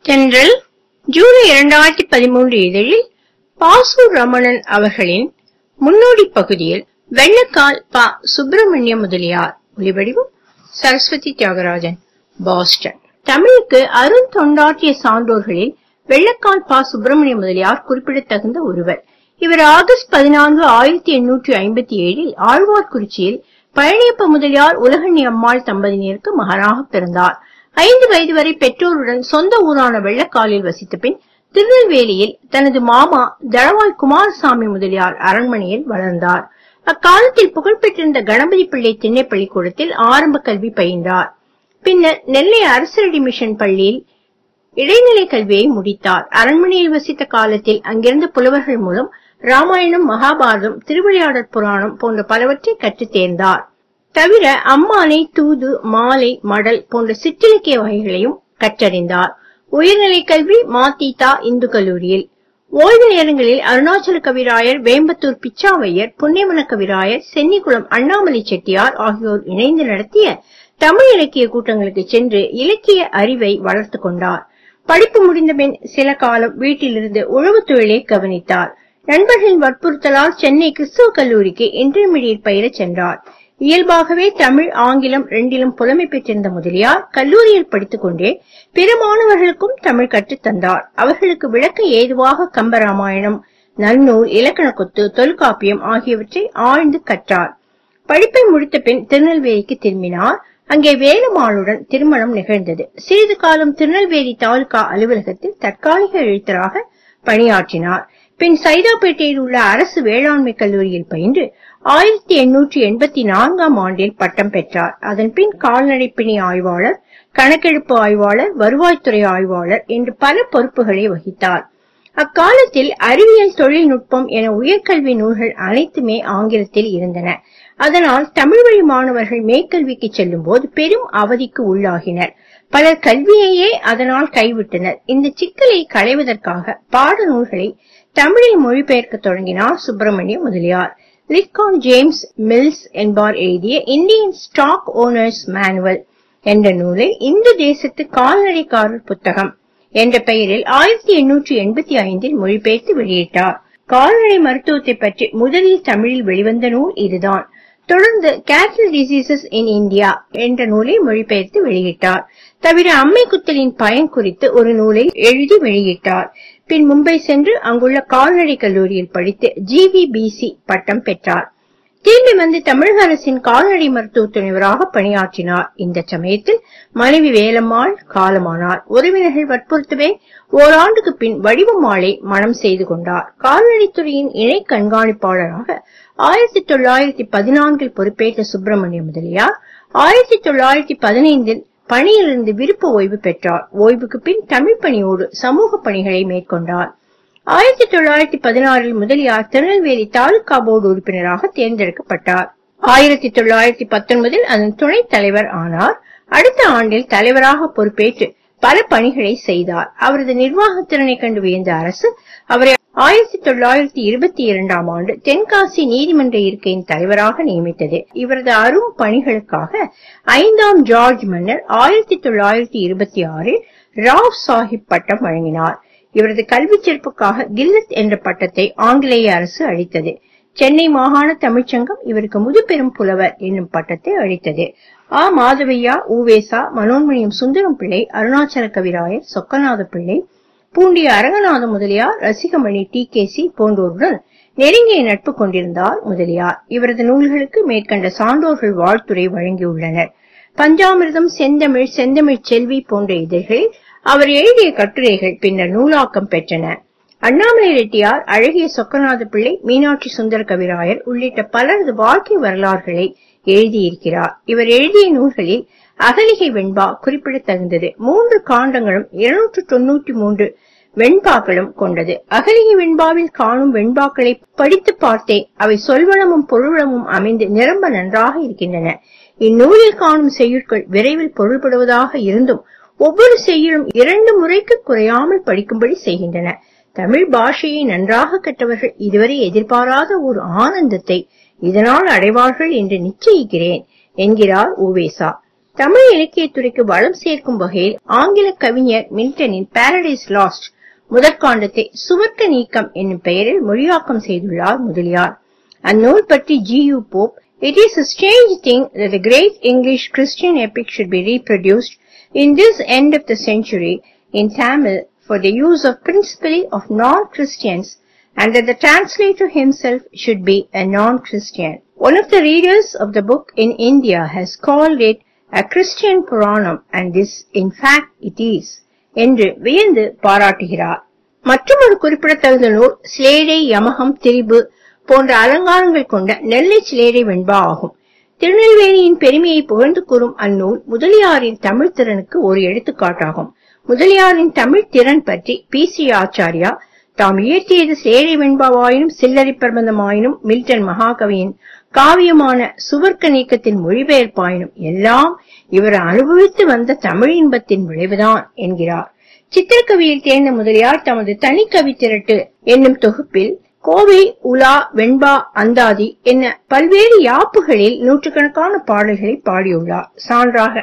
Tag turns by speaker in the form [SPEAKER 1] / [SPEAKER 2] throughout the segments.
[SPEAKER 1] தென்றல் ஜூலை இரண்டாயிரத்தி பதிமூன்று இதழில் பாசு ரமணன் அவர்களின் முன்னோடி பகுதியில் வெள்ளக்கால் பா சுப்பிரமணிய முதலியார் ஒலிவடிவம் சரஸ்வதி தியாகராஜன் பாஸ்டன் தமிழுக்கு அருந்தொண்டாற்றிய சான்றோர்களில் வெள்ளக்கால் பா சுப்பிரமணிய முதலியார் குறிப்பிடத்தகுந்த ஒருவர் இவர் ஆகஸ்ட் பதினான்கு ஆயிரத்தி எண்ணூற்றி ஐம்பத்தி ஏழில் ஆழ்வார்குறிச்சியில் பழனியப்ப முதலியார் உலகண்ணி அம்மாள் தம்பதியினருக்கு மகனாக பிறந்தார் ஐந்து வயது வரை பெற்றோருடன் சொந்த ஊரான வெள்ளக்காலில் வசித்த பின் திருநெல்வேலியில் தனது மாமா தளவாய் குமாரசாமி முதலியார் அரண்மனையில் வளர்ந்தார் அக்காலத்தில் புகழ்பெற்றிருந்த கணபதி பிள்ளை திண்ணை பள்ளிக்கூடத்தில் ஆரம்ப கல்வி பயின்றார் பின்னர் நெல்லை அரசரடி மிஷன் பள்ளியில் இடைநிலை கல்வியை முடித்தார் அரண்மனையில் வசித்த காலத்தில் அங்கிருந்த புலவர்கள் மூலம் ராமாயணம் மகாபாரதம் திருவிளையாடற் புராணம் போன்ற பலவற்றை கற்றுத் தேர்ந்தார் தவிர அம்மானை தூது மாலை மடல் போன்ற சிற்றிலக்கிய வகைகளையும் கற்றறிந்தார் உயர்நிலை கல்வி மாத்தீதா இந்து கல்லூரியில் ஓய்வு நேரங்களில் அருணாச்சல கவிராயர் வேம்பத்தூர் பிச்சாவையர் புன்னைமன கவிராயர் சென்னிகுளம் அண்ணாமலை செட்டியார் ஆகியோர் இணைந்து நடத்திய தமிழ் இலக்கிய கூட்டங்களுக்கு சென்று இலக்கிய அறிவை வளர்த்து கொண்டார் படிப்பு முடிந்தபின் சில காலம் வீட்டிலிருந்து உழவுத் தொழிலை கவனித்தார் நண்பர்களின் வற்புறுத்தலால் சென்னை கிறிஸ்துவ கல்லூரிக்கு இன்டர்மீடியட் பயில சென்றார் இயல்பாகவே தமிழ் ஆங்கிலம் ரெண்டிலும் புலமை பெற்றிருந்த முதலியார் கல்லூரியில் படித்துக் கொண்டே பிற மாணவர்களுக்கும் தமிழ் கற்றுத் தந்தார் அவர்களுக்கு விளக்க ஏதுவாக கம்பராமாயணம் நன்னூல் இலக்கண கொத்து தொல்காப்பியம் ஆகியவற்றை ஆழ்ந்து கற்றார் படிப்பை முடித்த பின் திருநெல்வேலிக்கு திரும்பினார் அங்கே வேலுமாளுடன் திருமணம் நிகழ்ந்தது சிறிது காலம் திருநெல்வேலி தாலுகா அலுவலகத்தில் தற்காலிக எழுத்தராக பணியாற்றினார் பின் சைதாப்பேட்டையில் உள்ள அரசு வேளாண்மை கல்லூரியில் பயின்று ஆயிரத்தி எண்ணூற்றி எண்பத்தி நான்காம் ஆண்டில் பட்டம் பெற்றார் அதன் பின் கால்நடை பிணி ஆய்வாளர் கணக்கெடுப்பு ஆய்வாளர் வருவாய்த்துறை ஆய்வாளர் என்று பல பொறுப்புகளை வகித்தார் அக்காலத்தில் அறிவியல் தொழில்நுட்பம் என உயர்கல்வி நூல்கள் அனைத்துமே ஆங்கிலத்தில் இருந்தன அதனால் தமிழ் வழி மாணவர்கள் மேற்கல்விக்கு செல்லும் போது பெரும் அவதிக்கு உள்ளாகினர் பலர் கல்வியையே அதனால் கைவிட்டனர் இந்த சிக்கலை களைவதற்காக பாட நூல்களை தமிழில் மொழிபெயர்க்க தொடங்கினார் சுப்பிரமணிய முதலியார் லிட்கான் ஜேம்ஸ் மில்ஸ் என்பார் எழுதிய இந்தியன் ஸ்டாக் ஓனர்ஸ் மேனுவல் என்ற நூலை இந்து தேசத்து கால்நடைக்காரர் புத்தகம் என்ற பெயரில் ஆயிரத்தி எண்ணூற்றி எண்பத்தி ஐந்தில் மொழிபெயர்த்து வெளியிட்டார் கால்நடை மருத்துவத்தை பற்றி முதலில் தமிழில் வெளிவந்த நூல் இதுதான் தொடர்ந்து கேட்டல் டிசீசஸ் இன் இந்தியா என்ற நூலை மொழிபெயர்த்து வெளியிட்டார் தவிர அம்மை குத்தலின் பயன் குறித்து ஒரு நூலை எழுதி வெளியிட்டார் பின் மும்பை சென்று அங்குள்ள கால்நடை கல்லூரியில் படித்து ஜிவிபிசி பட்டம் பெற்றார் திரும்பி வந்து தமிழக அரசின் கால்நடை மருத்துவ துணைவராக பணியாற்றினார் இந்த சமயத்தில் மனைவி வேலம்மாள் காலமானார் உறவினர்கள் வற்புறுத்தவே ஓராண்டுக்கு பின் வடிவம்மாளை மனம் செய்து கொண்டார் கால்நடைத்துறையின் இணை கண்காணிப்பாளராக ஆயிரத்தி தொள்ளாயிரத்தி பதினான்கில் பொறுப்பேற்ற சுப்பிரமணிய முதலியார் ஆயிரத்தி தொள்ளாயிரத்தி பதினைந்தில் பணியிலிருந்து விருப்ப ஓய்வு பெற்றார் ஓய்வுக்கு பின் தமிழ் பணியோடு சமூக பணிகளை மேற்கொண்டார் ஆயிரத்தி தொள்ளாயிரத்தி பதினாறில் முதலியார் திருநெல்வேலி தாலுகா போர்டு உறுப்பினராக தேர்ந்தெடுக்கப்பட்டார் ஆயிரத்தி தொள்ளாயிரத்தி பத்தொன்பதில் அதன் துணைத் தலைவர் ஆனார் அடுத்த ஆண்டில் தலைவராக பொறுப்பேற்று பல பணிகளை செய்தார் அவரது நிர்வாக திறனை கண்டு வியந்த அரசு அவரை ஆயிரத்தி தொள்ளாயிரத்தி இருபத்தி இரண்டாம் ஆண்டு தென்காசி நீதிமன்ற இருக்கையின் தலைவராக நியமித்தது இவரது அரும் பணிகளுக்காக ஐந்தாம் ஜார்ஜ் மன்னர் ஆயிரத்தி தொள்ளாயிரத்தி இருபத்தி ஆறில் ராவ் சாஹிப் பட்டம் வழங்கினார் இவரது கல்வி சிறப்புக்காக கில்லத் என்ற பட்டத்தை ஆங்கிலேய அரசு அளித்தது சென்னை மாகாண தமிழ்ச்சங்கம் இவருக்கு முதுபெரும் புலவர் என்னும் பட்டத்தை அளித்தது ஆ மாதவையா ஊவேசா மனோன்மணியம் சுந்தரம் பிள்ளை அருணாச்சல கவிராயர் சொக்கநாத பிள்ளை பூண்டிய Aranganatha Mudaliar Rasikamani T K C போன்றோருடன் நெருங்கிய நட்பு கொண்டிருந்தார் முதலியார் இவரது நூல்களுக்கு மேற்கண்ட சான்றோர்கள் வாழ்த்துரை வழங்கியுள்ளனர் பஞ்சாமிர்தம் செந்தமிழ் செந்தமிழ் செல்வி போன்ற இதழ்களில் அவர் எழுதிய கட்டுரைகள் பின்னர் நூலாக்கம் பெற்றன அண்ணாமலை ரெட்டியார் அழகிய சொக்கநாத பிள்ளை மீனாட்சி சுந்தர கவிராயர் உள்ளிட்ட பலரது வாழ்க்கை வரலாறுகளை எழுதியிருக்கிறார் இவர் எழுதிய நூல்களில் அகலிகை வெண்பா குறிப்பிடத்தகுந்தது மூன்று காண்டங்களும் இருநூற்று தொன்னூற்றி மூன்று வெண்பாக்களும் கொண்டது அகலிகை வெண்பாவில் காணும் வெண்பாக்களை படித்து பார்த்தே அவை சொல்வளமும் பொருளமும் அமைந்து நிரம்ப நன்றாக இருக்கின்றன இந்நூலில் காணும் செய்யுட்கள் விரைவில் பொருள்படுவதாக இருந்தும் ஒவ்வொரு செய்யுளும் இரண்டு முறைக்கு குறையாமல் படிக்கும்படி செய்கின்றன தமிழ் பாஷையை நன்றாக கற்றவர்கள் இதுவரை எதிர்பாராத ஒரு ஆனந்தத்தை இதனால் அடைவார்கள் என்று நிச்சயிக்கிறேன் என்கிறார் ஊவேசா தமிழ் இலக்கியத்துறைக்கு வளம் சேர்க்கும் வகையில் ஆங்கில கவிஞர் மில்டனின் பாரடைஸ் லாஸ்ட் முதற்காண்டத்தை சுவர்க்க நீக்கம் என்னும் பெயரில் மொழியாக்கம் செய்துள்ளார் முதலியார் அந்நூல் பற்றி G U Pope It is a strange thing that the great English Christian epic should be reproduced in this end of the century in Tamil for the use of principally of non-Christians and that the translator himself should be a non-Christian. One of the readers of the book in India has called it a Christian Puranam and this in fact it is என்று வியந்து பாராட்டுகிறார் மற்றொரு குறிப்பிடத்தகுந்த நூல் சிலேடை யமகம் திரிபு போன்ற அலங்காரங்கள் கொண்ட நெல்லை சிலேடை வெண்பா ஆகும் திருநெல்வேலியின் பெருமையை புகழ்ந்து கூறும் அந்நூல் முதலியாரின் தமிழ் திறனுக்கு ஒரு எடுத்துக்காட்டாகும் முதலியாரின் தமிழ் திறன் பற்றி பி சி ஆச்சாரியா தாம் இயற்றியது சேரை வெண்பாவாயினும் சில்லறை பிரபந்தமாயினும் மில்டன் மகாகவியின் காவியமான சுவர்க்க நீக்கத்தின் மொழிபெயர்ப்பாயினும் எல்லாம் இவர் அனுபவித்து வந்த தமிழ் இன்பத்தின் விளைவுதான் என்கிறார் சித்திரக்கவியில் தேர்ந்த முதலியார் தமது தனி கவி திரட்டு என்னும் தொகுப்பில் கோவை உலா வெண்பா அந்தாதி என்ன பல்வேறு யாப்புகளில் நூற்றுக்கணக்கான பாடல்களை பாடியுள்ளார் சான்றாக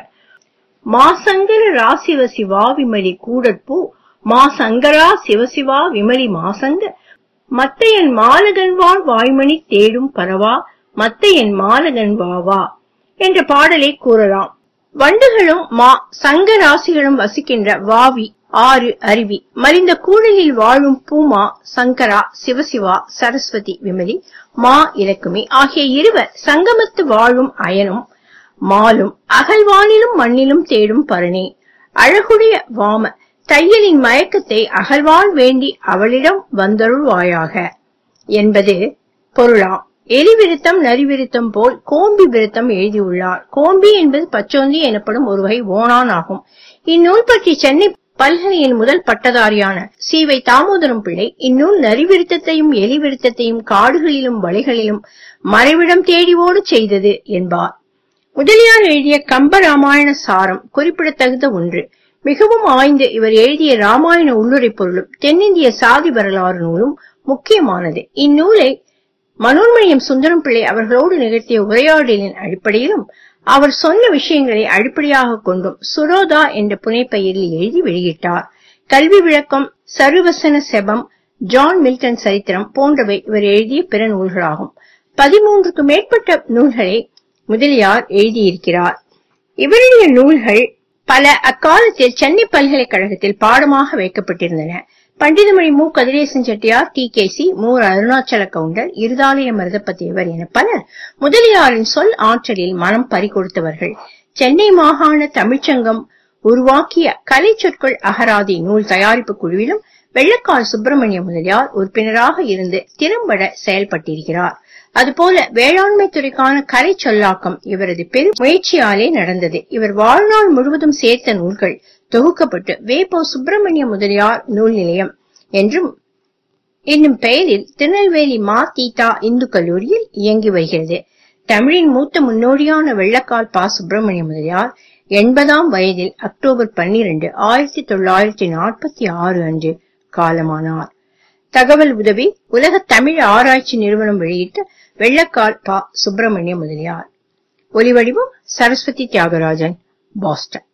[SPEAKER 1] மாசங்கர ராசிவ சிவா விமலி கூடற்பூ மாசங்கரா சிவசிவா விமலி மாசங்க மத்தையன் மாலகன்வாள் வாய்மணி தேடும் பரவா மத்தையன் மாலகன்வாவா என்ற பாடலை கூறலாம் வண்டுகளும் மா சங்க ராசிகளும் வசிக்கின்ற வாவி ஆறு அருவி மலிந்த கூடலில் வாழும் பூமா சங்கரா சிவசிவா சரஸ்வதி விமலி மா இலக்குமி ஆகிய இருவர் சங்கமத்து வாழும் அயனும் மாலும் அகழ்வானிலும் மண்ணிலும் தேடும் பரணி அழகுடைய வாம தையலின் மயக்கத்தை அகழ்வான் வேண்டி அவளிடம் வந்தருள்வாயாக என்பது பொருளாம் எலி விருத்தம் நரி விருத்தம் போல் கோம்பி விருத்தம் எழுதியுள்ளார் கோம்பி என்பது பச்சோந்தி எனப்படும் ஒரு வகை ஓணான் ஆகும் இந்நூல் பற்றி சென்னை பல்கலையின் முதல் பட்டதாரியான சீவை தாமோதரம் பிள்ளை இந்நூல் நரி விருத்தத்தையும் எலி விருத்தத்தையும் காடுகளிலும் வழிகளிலும் மறைவிடம் தேடிவோடு செய்தது என்பார் முதலியார் எழுதிய கம்ப ராமாயண சாரம் குறிப்பிடத்தகுந்த ஒன்று மிகவும் ஆய்ந்து இவர் எழுதிய ராமாயண உள்ளுரை பொருளும் தென்னிந்திய சாதி வரலாறு நூலும் முக்கியமானது இந்நூலை மனோன்மணியம் சுந்தரம் பிள்ளை அவர்களோடு நிகழ்த்திய உரையாடலின் அடிப்படையிலும் அவர் சொன்ன விஷயங்களை அடிப்படையாக கொண்டும் சுரோதா என்ற புனைப்பெயரில் எழுதி வெளியிட்டார் கல்வி விளக்கம் சருவசன செபம் ஜான் மில்டன் சரித்திரம் போன்றவை இவர் எழுதிய பிற நூல்களாகும் பதிமூன்றுக்கு மேற்பட்ட நூல்களை முதலியார் எழுதியிருக்கிறார் இவருடைய நூல்கள் பல அக்காலத்தில் சென்னை பல்கலைக்கழகத்தில் பாடமாக வைக்கப்பட்டிருந்தன Panditamani Mu Kathiresan Chettiar T K C Mu Arunachala counter இருதாலய மருதப்பத்தேவர் என பலர் முதலியாரின் சொல் ஆற்றலில் மனம் பறிகொடுத்தவர்கள் சென்னை மாகாண தமிழ்ச்சங்கம் உருவாக்கிய கலை சொற்கள் அகராதி நூல் தயாரிப்பு குழுவிலும் வெள்ளக்கால் சுப்பிரமணிய முதலியார் உறுப்பினராக இருந்து திறம்பட செயல்பட்டிருக்கிறார் அதுபோல வேளாண்மை துறைக்கான கலை சொல்லாக்கம் இவரது பெரும் முயற்சியாலே நடந்தது இவர் வாழ்நாள் முழுவதும் சேர்த்த நூல்கள் தொகுக்கப்பட்டு வேப்போ சுப்பிரமணிய முதலியார் நூல் நிலையம் என்றும் என்னும் பெயரில் திருநெல்வேலி மா தீதா இந்து கல்லூரியில் இயங்கி வருகிறது தமிழின் மூத்த முன்னோடியான வெள்ளக்கால் பா சுப்பிரமணிய முதலியார் எண்பதாம் வயதில் அக்டோபர் பன்னிரண்டு ஆயிரத்தி தொள்ளாயிரத்தி நாற்பத்தி ஆறு அன்று காலமானார் தகவல் உதவி உலக தமிழ் ஆராய்ச்சி நிறுவனம் வெளியிட்ட வெள்ளக்கால் பா சுப்பிரமணிய முதலியார் ஒலிவடிவம் சரஸ்வதி தியாகராஜன் பாஸ்டன்